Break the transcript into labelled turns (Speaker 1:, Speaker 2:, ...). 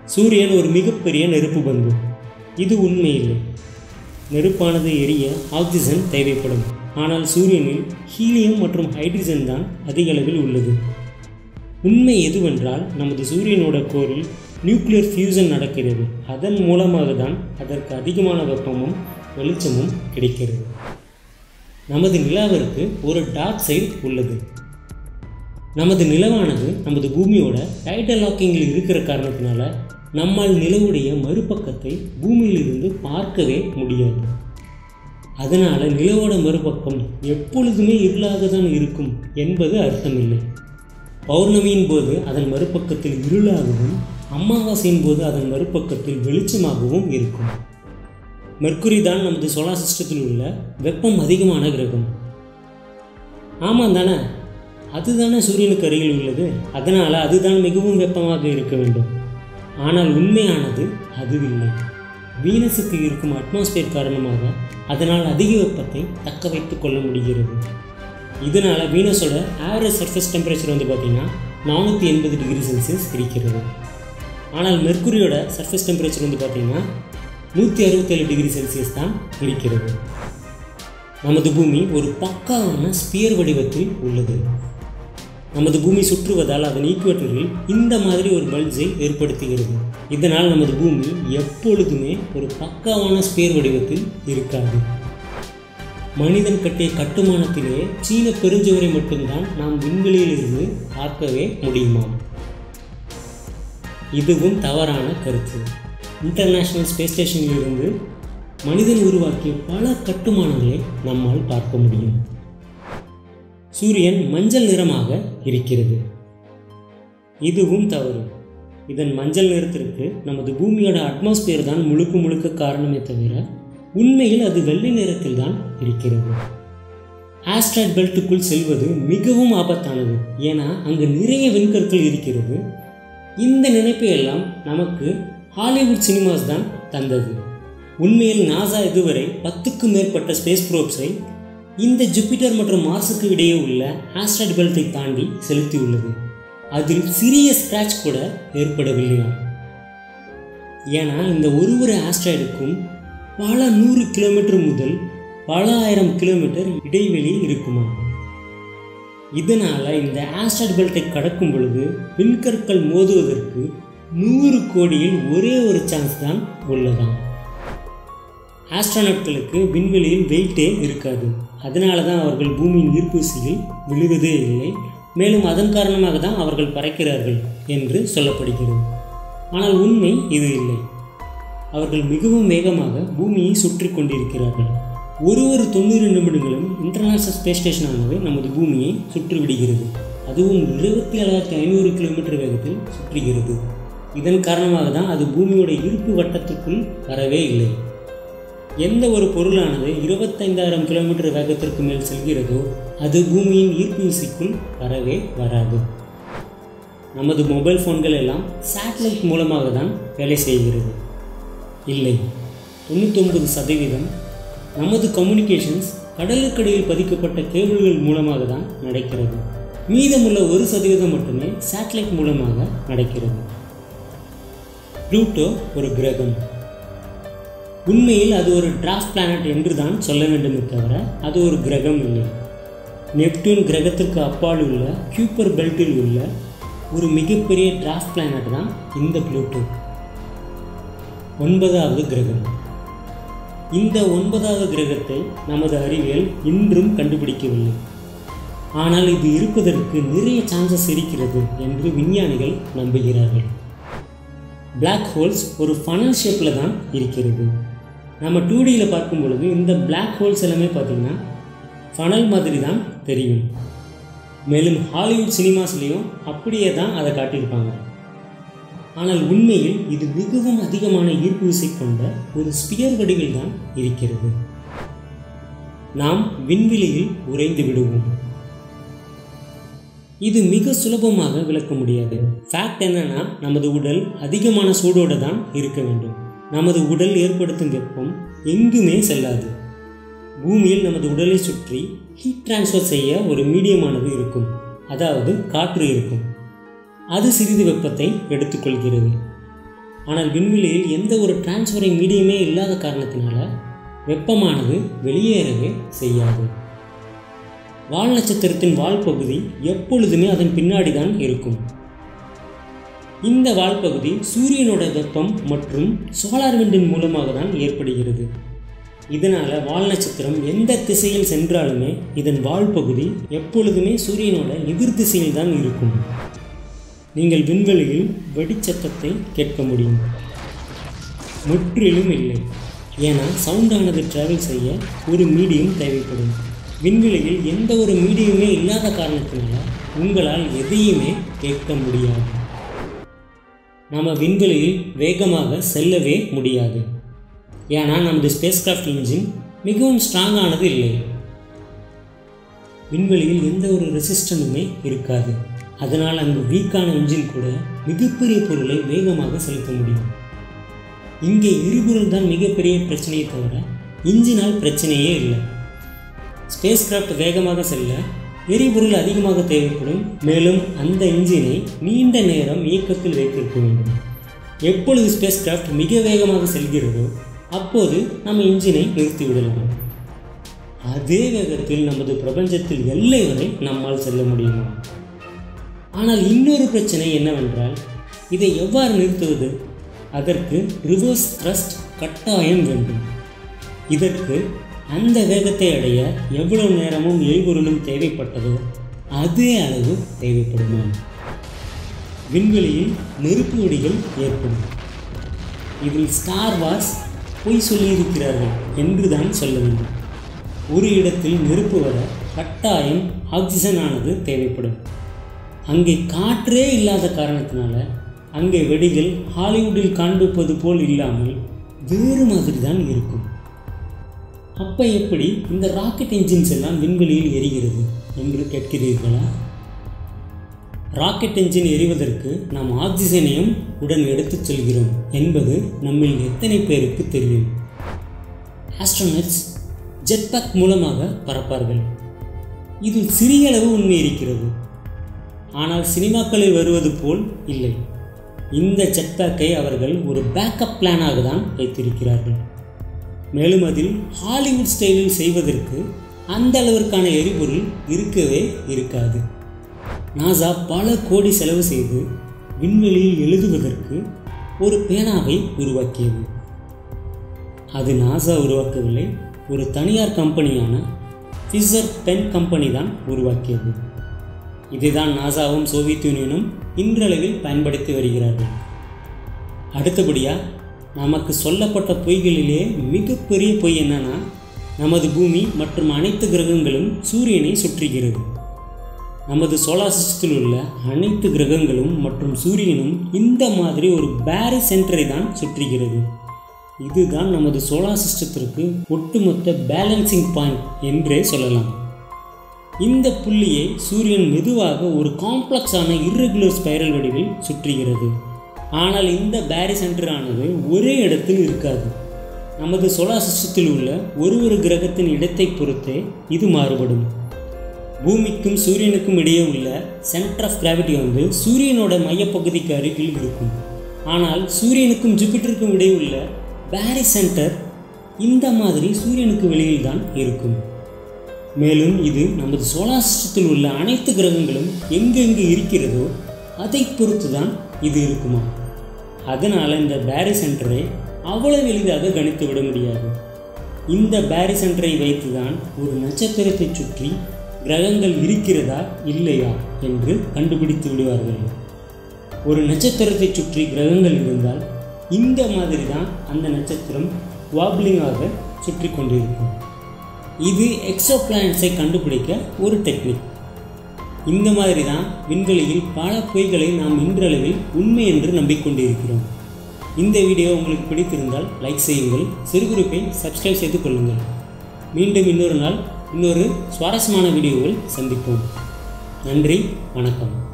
Speaker 1: சூரியன் ஒரு மிகப்பெரிய நெருப்பு பந்து இது உண்மையில்லை நெருப்பானது எரிய ஆக்சிஜன் தேவைப்படும் ஆனால் சூரியனில் ஹீலியம் மற்றும் ஹைட்ரஜன் தான் அதிக அளவில் உள்ளது உண்மை எதுவென்றால் நமது சூரியனோட கோரில் நியூக்ளியர் ஃபியூசன் நடக்கிறது அதன் மூலமாக தான் அதற்கு அதிகமான வெப்பமும் வெளிச்சமும் கிடைக்கிறது நமது நிலாவிற்கு ஒரு டார்க் சைடு உள்ளது நமது நிலவானது நமது பூமியோட டைட்டல் லாக்கிங்கில் இருக்கிற காரணத்தினால நம்மால் நிலவுடைய மறுபக்கத்தை பூமியிலிருந்து பார்க்கவே முடியாது அதனால் நிலவோட மறுபக்கம் எப்பொழுதுமே இருளாக தான் இருக்கும் என்பது அர்த்தமில்லை பௌர்ணமியின் போது அதன் மறுபக்கத்தில் இருளாகவும் அமாவாசையின் போது அதன் மறுபக்கத்தில் வெளிச்சமாகவும் இருக்கும் மெர்க்குரி தான் நமது சோலார் சிஸ்டத்தில் உள்ள வெப்பம் அதிகமான கிரகம் ஆமாம் தானே அதுதானே சூரியனுக்கு அருகில் உள்ளது அதனால் அதுதான் மிகவும் வெப்பமாக இருக்க வேண்டும் ஆனால் உண்மையானது அதுவில்லை வீனஸுக்கு இருக்கும் அட்மாஸ்பியர் காரணமாக அதனால் அதிக வெப்பத்தை தக்க வைத்துக் கொள்ள முடிகிறது இதனால் வீனஸோட ஆவரேஜ் சர்ஃபேஸ் டெம்பரேச்சர் வந்து பார்த்திங்கன்னா நானூற்றி எண்பது டிகிரி செல்சியஸ் இருக்கிறது ஆனால் மெர்க்குரியோட சர்ஃபேஸ் டெம்பரேச்சர் வந்து பார்த்திங்கன்னா நூற்றி அறுபத்தேழு டிகிரி செல்சியஸ் தான் இருக்கிறது நமது பூமி ஒரு பக்காவான ஸ்பியர் வடிவத்தில் உள்ளது நமது பூமி சுற்றுவதால் அதன் ஈக்குவேட்டரில் இந்த மாதிரி ஒரு பல்ஜை ஏற்படுத்துகிறது இதனால் நமது பூமி எப்பொழுதுமே ஒரு பக்காவான ஸ்பியர் வடிவத்தில் இருக்காது மனிதன் கட்டிய கட்டுமானத்திலே சீன பெருஞ்சுவரை மட்டும்தான் நாம் விண்வெளியிலிருந்து பார்க்கவே முடியுமாம் இதுவும் தவறான கருத்து இன்டர்நேஷ்னல் ஸ்பேஸ் ஸ்டேஷனில் இருந்து மனிதன் உருவாக்கிய பல கட்டுமானங்களை நம்மால் பார்க்க முடியும் சூரியன் மஞ்சள் நிறமாக இருக்கிறது இதுவும் தவறு இதன் மஞ்சள் நிறத்திற்கு நமது பூமியோட அட்மாஸ்பியர் தான் முழுக்க முழுக்க காரணமே தவிர உண்மையில் அது வெள்ளை நிறத்தில் தான் இருக்கிறது ஆஸ்ட்ராய்ட் பெல்ட்டுக்குள் செல்வது மிகவும் ஆபத்தானது ஏன்னா அங்கு நிறைய விண்கற்கள் இருக்கிறது இந்த நினைப்பை எல்லாம் நமக்கு ஹாலிவுட் சினிமாஸ் தான் தந்தது உண்மையில் நாசா இதுவரை பத்துக்கும் மேற்பட்ட ஸ்பேஸ் ப்ரோப்ஸை இந்த ஜூபிட்டர் மற்றும் மார்ஸுக்கு இடையே உள்ள ஆஸ்ட்ராய்ட் பெல்ட்டை தாண்டி செலுத்தியுள்ளது அதில் சிறிய ஸ்க்ராட்ச் கூட ஏற்படவில்லையாம் ஏன்னா இந்த ஒரு ஒரு ஆஸ்ட்ராய்டுக்கும் பல நூறு கிலோமீட்டர் முதல் பல ஆயிரம் கிலோமீட்டர் இடைவெளி இருக்குமா இதனால் இந்த ஆஸ்ட்ராய்ட் பெல்ட்டை கடக்கும் பொழுது விண்கற்கள் மோதுவதற்கு நூறு கோடியில் ஒரே ஒரு சான்ஸ் தான் உள்ளதாம் ஆஸ்ட்ரானட்களுக்கு விண்வெளியில் வெயிட்டே இருக்காது அதனால தான் அவர்கள் பூமியின் ஈர்ப்பு விசையில் விழுவதே இல்லை மேலும் அதன் காரணமாக தான் அவர்கள் பறக்கிறார்கள் என்று சொல்லப்படுகிறது ஆனால் உண்மை இது இல்லை அவர்கள் மிகவும் வேகமாக பூமியை சுற்றி கொண்டிருக்கிறார்கள் ஒரு ஒரு தொண்ணூறு நிமிடங்களும் இன்டர்நேஷனல் ஸ்பேஸ் ஸ்டேஷனானது நமது பூமியை சுற்றி விடுகிறது அதுவும் இருபத்தி ஏழாயிரத்தி ஐநூறு கிலோமீட்டர் வேகத்தில் சுற்றுகிறது இதன் காரணமாக தான் அது பூமியோட ஈர்ப்பு வட்டத்திற்குள் வரவே இல்லை எந்த ஒரு பொருளானது இருபத்தைந்தாயிரம் கிலோமீட்டர் வேகத்திற்கு மேல் செல்கிறதோ அது பூமியின் ஈர்ப்பு விசைக்குள் வரவே வராது நமது மொபைல் ஃபோன்கள் எல்லாம் சேட்டலைட் மூலமாக தான் வேலை செய்கிறது இல்லை தொண்ணூத்தொன்பது சதவீதம் நமது கம்யூனிகேஷன்ஸ் கடலுக்கடியில் பதிக்கப்பட்ட கேபிள்கள் மூலமாக தான் நடக்கிறது மீதமுள்ள ஒரு சதவீதம் மட்டுமே சேட்டலைட் மூலமாக நடக்கிறது ப்ளூட்டோ ஒரு கிரகம் உண்மையில் அது ஒரு டிராஃப்ட் பிளானட் என்று தான் சொல்ல வேண்டுமே தவிர அது ஒரு கிரகம் இல்லை நெப்டியூன் கிரகத்திற்கு அப்பால் உள்ள கியூப்பர் பெல்ட்டில் உள்ள ஒரு மிகப்பெரிய டிராஃப்ட் பிளானட் தான் இந்த ப்ளூட்டோ ஒன்பதாவது கிரகம் இந்த ஒன்பதாவது கிரகத்தை நமது அறிவியல் இன்றும் கண்டுபிடிக்கவில்லை ஆனால் இது இருப்பதற்கு நிறைய சான்சஸ் இருக்கிறது என்று விஞ்ஞானிகள் நம்புகிறார்கள் பிளாக் ஹோல்ஸ் ஒரு ஃபனல் ஷேப்பில் தான் இருக்கிறது நம்ம டூ டியில் பார்க்கும் பொழுது இந்த பிளாக் ஹோல்ஸ் எல்லாமே பார்த்திங்கன்னா ஃபனல் மாதிரி தான் தெரியும் மேலும் ஹாலிவுட் சினிமாஸ்லேயும் அப்படியே தான் அதை காட்டியிருப்பாங்க ஆனால் உண்மையில் இது மிகவும் அதிகமான ஈர்ப்பு விசை கொண்ட ஒரு ஸ்பியர் வடிவில் தான் இருக்கிறது நாம் விண்வெளியில் உறைந்து விடுவோம் இது மிக சுலபமாக விளக்க முடியாது ஃபேக்ட் என்னன்னா நமது உடல் அதிகமான சூடோடு தான் இருக்க வேண்டும் நமது உடல் ஏற்படுத்தும் வெப்பம் எங்குமே செல்லாது பூமியில் நமது உடலை சுற்றி ஹீட் டிரான்ஸ்ஃபர் செய்ய ஒரு மீடியமானது இருக்கும் அதாவது காற்று இருக்கும் அது சிறிது வெப்பத்தை எடுத்துக்கொள்கிறது ஆனால் விண்வெளியில் எந்த ஒரு டிரான்ஸ்ஃபரிங் மீடியமே இல்லாத காரணத்தினால வெப்பமானது வெளியேறவே செய்யாது வால் நட்சத்திரத்தின் வால் பகுதி எப்பொழுதுமே அதன் பின்னாடி தான் இருக்கும் இந்த வால் பகுதி சூரியனோட வெப்பம் மற்றும் சோலார் விண்டின் மூலமாக தான் ஏற்படுகிறது இதனால் வால் நட்சத்திரம் எந்த திசையில் சென்றாலுமே இதன் வால் பகுதி எப்பொழுதுமே சூரியனோட எதிர் திசையில் தான் இருக்கும் நீங்கள் விண்வெளியில் வெடிச்சத்தத்தை கேட்க முடியும் முற்றிலும் இல்லை ஏன்னா சவுண்டானது டிராவல் செய்ய ஒரு மீடியம் தேவைப்படும் விண்வெளியில் எந்த ஒரு மீடியமே இல்லாத காரணத்தினால உங்களால் எதையுமே கேட்க முடியாது நம்ம விண்வெளியில் வேகமாக செல்லவே முடியாது ஏன்னா நமது ஸ்பேஸ் கிராஃப்ட் இன்ஜின் மிகவும் ஸ்ட்ராங்கானது இல்லை விண்வெளியில் எந்த ஒரு ரெசிஸ்டனுமே இருக்காது அதனால் அங்கு வீக்கான இன்ஜின் கூட மிகப்பெரிய பொருளை வேகமாக செலுத்த முடியும் இங்கே எரிபொருள் தான் மிகப்பெரிய பிரச்சனையை தவிர இன்ஜினால் பிரச்சனையே இல்லை ஸ்பேஸ் கிராஃப்ட் வேகமாக செல்ல எரிபொருள் அதிகமாக தேவைப்படும் மேலும் அந்த இன்ஜினை நீண்ட நேரம் இயக்கத்தில் வைத்திருக்க வேண்டும் எப்பொழுது ஸ்பேஸ் கிராஃப்ட் மிக வேகமாக செல்கிறதோ அப்போது நம்ம இன்ஜினை நிறுத்திவிடலாம் அதே வேகத்தில் நமது பிரபஞ்சத்தில் எல்லை வரை நம்மால் செல்ல முடியுமா ஆனால் இன்னொரு பிரச்சனை என்னவென்றால் இதை எவ்வாறு நிறுத்துவது அதற்கு ரிவர்ஸ் த்ரஸ்ட் கட்டாயம் வேண்டும் இதற்கு அந்த வேகத்தை அடைய எவ்வளவு நேரமும் எரிபொருளும் தேவைப்பட்டதோ அதே அளவு தேவைப்படுமா விண்வெளியில் நெருப்பு வெடிகள் ஏற்படும் இதில் ஸ்டார் வார்ஸ் பொய் சொல்லியிருக்கிறார்கள் என்று தான் சொல்ல வேண்டும் ஒரு இடத்தில் நெருப்பு வர கட்டாயம் ஆக்சிஜன் ஆனது தேவைப்படும் அங்கே காற்றே இல்லாத காரணத்தினால அங்கே வெடிகள் ஹாலிவுட்டில் காண்பிப்பது போல் இல்லாமல் வேறு மாதிரி தான் இருக்கும் அப்போ எப்படி இந்த ராக்கெட் என்ஜின்ஸ் எல்லாம் விண்வெளியில் எரிகிறது என்று கேட்கிறீர்களா ராக்கெட் என்ஜின் எரிவதற்கு நாம் ஆக்சிஜனையும் உடன் எடுத்துச் செல்கிறோம் என்பது நம்மில் எத்தனை பேருக்கு தெரியும் ஆஸ்ட்ரோனட்ஸ் ஜெட்பேக் மூலமாக பறப்பார்கள் இதில் சிறிய அளவு உண்மை இருக்கிறது ஆனால் சினிமாக்களில் வருவது போல் இல்லை இந்த ஜெட்பேக்கை அவர்கள் ஒரு பேக்கப் பிளானாக தான் வைத்திருக்கிறார்கள் மேலும் அதில் ஹாலிவுட் ஸ்டைலில் செய்வதற்கு அந்த அளவிற்கான எரிபொருள் இருக்கவே இருக்காது நாசா பல கோடி செலவு செய்து விண்வெளியில் எழுதுவதற்கு ஒரு பேனாவை உருவாக்கியது அது நாசா உருவாக்கவில்லை ஒரு தனியார் கம்பெனியான ஃபிசர் பென் கம்பெனி தான் உருவாக்கியது இதுதான் நாசாவும் சோவியத் யூனியனும் இன்றளவில் பயன்படுத்தி வருகிறார்கள் அடுத்தபடியாக நமக்கு சொல்லப்பட்ட பொய்களிலே மிகப்பெரிய பொய் என்னன்னா நமது பூமி மற்றும் அனைத்து கிரகங்களும் சூரியனை சுற்றுகிறது நமது சோலார் சிஸ்டத்தில் உள்ள அனைத்து கிரகங்களும் மற்றும் சூரியனும் இந்த மாதிரி ஒரு பேரி சென்டரை தான் சுற்றுகிறது இதுதான் நமது சோலார் சிஸ்டத்திற்கு ஒட்டுமொத்த பேலன்சிங் பாயிண்ட் என்றே சொல்லலாம் இந்த புள்ளியை சூரியன் மெதுவாக ஒரு காம்ப்ளெக்ஸான இர்ரெகுலர் ஸ்பைரல் வடிவில் சுற்றுகிறது ஆனால் இந்த பேரி சென்டரானது ஒரே இடத்தில் இருக்காது நமது சோலார் சிஸ்டத்தில் உள்ள ஒரு ஒரு கிரகத்தின் இடத்தை பொறுத்தே இது மாறுபடும் பூமிக்கும் சூரியனுக்கும் இடையே உள்ள சென்டர் ஆஃப் கிராவிட்டி வந்து சூரியனோட மையப்பகுதிக்கு அருகில் இருக்கும் ஆனால் சூரியனுக்கும் ஜூபிட்டருக்கும் இடையே உள்ள பேரி சென்டர் இந்த மாதிரி சூரியனுக்கு வெளியில் தான் இருக்கும் மேலும் இது நமது சோலார் சிஸ்டத்தில் உள்ள அனைத்து கிரகங்களும் எங்கெங்கு இருக்கிறதோ அதை பொறுத்து தான் இது இருக்குமா அதனால் இந்த பேரி சென்டரை அவ்வளவு எளிதாக கணித்து விட முடியாது இந்த பேரி சென்டரை வைத்து தான் ஒரு நட்சத்திரத்தை சுற்றி கிரகங்கள் இருக்கிறதா இல்லையா என்று கண்டுபிடித்து விடுவார்கள் ஒரு நட்சத்திரத்தை சுற்றி கிரகங்கள் இருந்தால் இந்த மாதிரி தான் அந்த நட்சத்திரம் வாப்லிங்காக சுற்றி கொண்டிருக்கும் இது எக்ஸோ பிளானட்ஸை கண்டுபிடிக்க ஒரு டெக்னிக் இந்த மாதிரி தான் விண்வெளியில் பல பொய்களை நாம் இன்றளவில் உண்மை என்று நம்பிக்கொண்டிருக்கிறோம் இந்த வீடியோ உங்களுக்கு பிடித்திருந்தால் லைக் செய்யுங்கள் சிறுகுறிப்பை சப்ஸ்கிரைப் செய்து கொள்ளுங்கள் மீண்டும் இன்னொரு நாள் இன்னொரு சுவாரஸ்யமான வீடியோவில் சந்திப்போம் நன்றி வணக்கம்